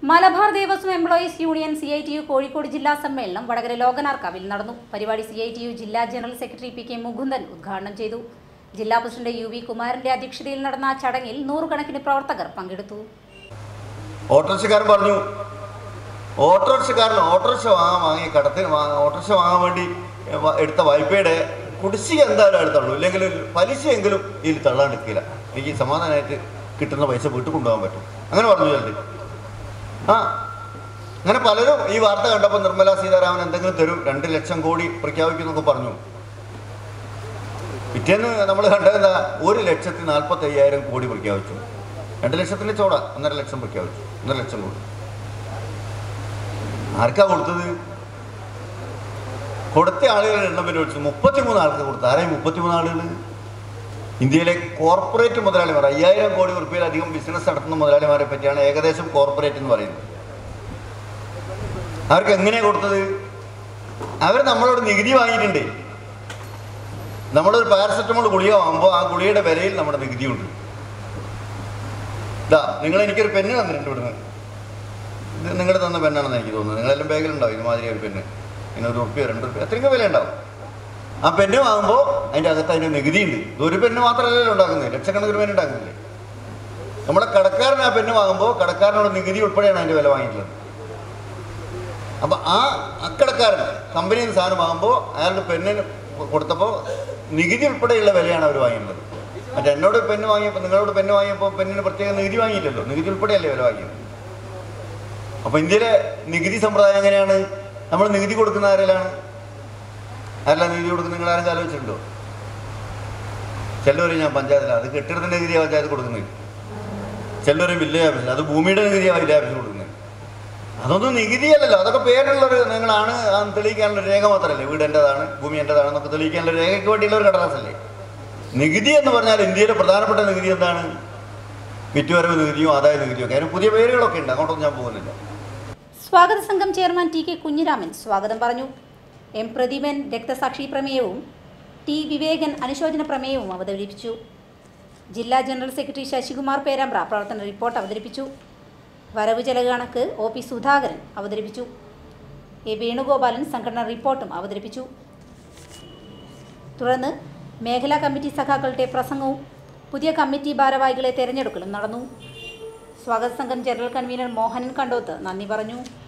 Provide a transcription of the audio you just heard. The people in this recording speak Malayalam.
Malabar Devaswom employees union C I T U Kozhikode ജില്ലാ സമ്മേളനം വടകര ലോകനാർക്കാവിൽ നടന്നു പരിപാടി സി ഐ ടി യു ജില്ലാ general secretary P K Mukundan ഉദ്ഘാടനം ചെയ്തു ജില്ലാ പ്രസിഡന്റ് യു വി കുമാരന്റെ അധ്യക്ഷതയിൽ നടന്ന ചടങ്ങിൽ നൂറുകണക്കിന് പ്രവർത്തകർ പങ്കെടുത്തു ഓട്ടോറിക്ഷക്കാരൻ പറഞ്ഞു ഓട്ടോറിക്ഷക്കാരൻ ഓട്ടോറിക്ഷ വാങ്ങാൻ വാങ്ങിയ കടത്തിന് വാ- ഓട്ടോറിക്ഷ വാങ്ങാൻ വേണ്ടി വ- എടുത്ത വായ്പയുടെ കുടിശ്ശിക എന്തായാലും എടുത്തുള്ളൂ ഇല്ലെങ്കിൽ പലിശയെങ്കിലും ഇതിൽ തള്ളാണ്ടിരിക്കില്ല എനിക്ക് സമാധാനമായിട്ട് കിട്ടുന്ന പൈസ വീട്ടിൽ കൊണ്ടുപോകാൻ പറ്റും അങ്ങനെ പറഞ്ഞു ചിലർ ആ അങ്ങനെ പലരും ഈ വാർത്ത കണ്ടപ്പോൾ നിർമ്മല സീതാരാമൻ എന്തെങ്കിലും തരും രണ്ട് ലക്ഷം കോടി പ്രഖ്യാപിക്കുന്നൊക്കെ പറഞ്ഞു പിറ്റേന്ന് നമ്മൾ കണ്ടത് ഒരു ലക്ഷത്തി നാൽപ്പത്തി അയ്യായിരം കോടി പ്രഖ്യാപിച്ചു രണ്ട് ലക്ഷത്തിൻ്റെ ചോട ഒന്നര ലക്ഷം പ്രഖ്യാപിച്ചു ഒന്നര ലക്ഷം കോടി ആർക്കാ കൊടുത്തത് കൊടുത്ത ആളുകളുടെ എണ്ണം പിന്നെ വിളിച്ചു മുപ്പത്തിമൂന്ന് ആൾക്ക് കൊടുത്തു ആരായി മുപ്പത്തിമൂന്ന് ആളുകൾ ഇന്ത്യയിലെ കോർപ്പറേറ്റ് മുതലാളിമാർ അയ്യായിരം കോടി റുപ്യയിലധികം ബിസിനസ് നടത്തുന്ന മുതലാളിമാരെ പറ്റിയാണ് ഏകദേശം കോർപ്പറേറ്റ് എന്ന് പറയുന്നത് അവർക്ക് എങ്ങനെയാണ് കൊടുത്തത് അവർ നമ്മളോട് നികുതി വാങ്ങിയിട്ടുണ്ട് നമ്മളൊരു പാരസെറ്റമോൾ ഗുളിക വാങ്ങുമ്പോൾ ആ ഗുളികയുടെ വിലയിൽ നമ്മുടെ നികുതിയുണ്ട് ഇതാ നിങ്ങൾ എനിക്കൊരു പെണ്ണ് തന്നിട്ടുണ്ട് ഇവിടുന്ന് ഇത് നിങ്ങൾ തന്ന പെണ്ണാണെന്ന് എനിക്ക് തോന്നുന്നത് നിങ്ങളെല്ലാം ബാഗിലുണ്ടാവും ഇതുമാതിരി ഒരു പെണ്ണ് ഇങ്ങനെ ഒരു റുപ്യ രണ്ട് റുപ്യ അത്രയൊക്കെ വില ഉണ്ടാവും ആ പെണ്ണ് വാങ്ങുമ്പോൾ അതിൻ്റെ അകത്ത് അതിൻ്റെ നികുതി ഉണ്ട് ഇത് ഒരു പെണ്ണ് മാത്രമല്ലല്ലോ ഉണ്ടാക്കുന്നത് ലക്ഷക്കണക്കിന് പെണ്ണ് ഉണ്ടാക്കുന്നില്ലേ നമ്മളെ കടക്കാരൻ ആ പെണ്ണ് വാങ്ങുമ്പോൾ കടക്കാരനോട് നികുതി ഉൾപ്പെടെയാണ് അതിൻ്റെ വില വാങ്ങിയിട്ടുള്ളത് അപ്പം ആ അക്കടക്കാരൻ കമ്പനിയിൽ നിന്ന് സാധനം വാങ്ങുമ്പോൾ അയാളുടെ പെണ്ണിന് കൊടുത്തപ്പോൾ നികുതി ഉൾപ്പെടെയുള്ള വിലയാണ് അവർ വാങ്ങിയിട്ടുള്ളത് മറ്റേ എന്നോട് പെണ്ണ് വാങ്ങിയപ്പോൾ നിങ്ങളോട് പെണ്ണ് വാങ്ങിയപ്പോൾ പെണ്ണിന് പ്രത്യേക നികുതി വാങ്ങിയില്ലല്ലോ നികുതി ഉൾപ്പെടെയല്ലേ വില വാങ്ങിയത് അപ്പോൾ ഇന്ത്യയിലെ നികുതി സമ്പ്രദായം എങ്ങനെയാണ് നമ്മൾ നികുതി കൊടുക്കുന്ന ആരെല്ലാം ആരെല്ലാം നികുതി കൊടുക്കുന്ന നിങ്ങൾ ആരും ആലോചിച്ചിട്ടുണ്ടോ ചിലവർ ഞാൻ പഞ്ചായത്തിലാണ് അത് കെട്ടിടത്തിൻ്റെ നികുതിയാണ് പഞ്ചായത്ത് കൊടുക്കുന്നത് ചിലവർ വില്ലേജ് ഓഫീസിൽ അത് ഭൂമിയുടെ നികുതിയാണ് വില്ലേജ് ഓഫീസിൽ കൊടുക്കുന്നത് അതൊന്നും നികുതിയല്ലല്ലോ അതൊക്കെ പേരുള്ളൊരു നിങ്ങളാണ് ആ തെളിയിക്കാനുള്ള രേഖ മാത്രമല്ലേ വീട് എൻ്റെതാണ് ഭൂമി എൻ്റെതാണെന്നൊക്കെ തെളിയിക്കാനുള്ള രേഖയ്ക്ക് വേണ്ടിയുള്ള ഒരു കടലാസല്ലേ നികുതി എന്ന് പറഞ്ഞാൽ ഇന്ത്യയിലെ പ്രധാനപ്പെട്ട നികുതി എന്താണ് വിറ്റുവരവ് നികുതിയും ആദായ നികുതിയും ഒക്കെ അതിന് പുതിയ പേരുകളൊക്കെ ഉണ്ട് അങ്ങോട്ടൊന്നും ഞാൻ പോകുന്നില്ല സ്വാഗത സംഘം ചെയർമാൻ ടി കെ കുഞ്ഞിരാമൻ സ്വാഗതം പറഞ്ഞു എം പ്രദീപൻ രക്തസാക്ഷി പ്രമേയവും ടി വിവേകൻ അനുശോചന പ്രമേയവും അവതരിപ്പിച്ചു ജില്ലാ ജനറൽ സെക്രട്ടറി ശശികുമാർ പേരാമ്പ്ര പ്രവർത്തന റിപ്പോർട്ട് അവതരിപ്പിച്ചു വരവ് ചെലവ് കണക്ക് ഒ പി സുധാകരൻ അവതരിപ്പിച്ചു എ വേണുഗോപാലൻ സംഘടനാ റിപ്പോർട്ടും അവതരിപ്പിച്ചു തുടർന്ന് മേഖലാ കമ്മിറ്റി സഖാക്കളുടെ പ്രസംഗവും പുതിയ കമ്മിറ്റി ഭാരവാഹികളെ തെരഞ്ഞെടുക്കലും നടന്നു സ്വാഗത സംഘം ജനറൽ കൺവീനർ മോഹനൻ കണ്ടോത്ത് നന്ദി പറഞ്ഞു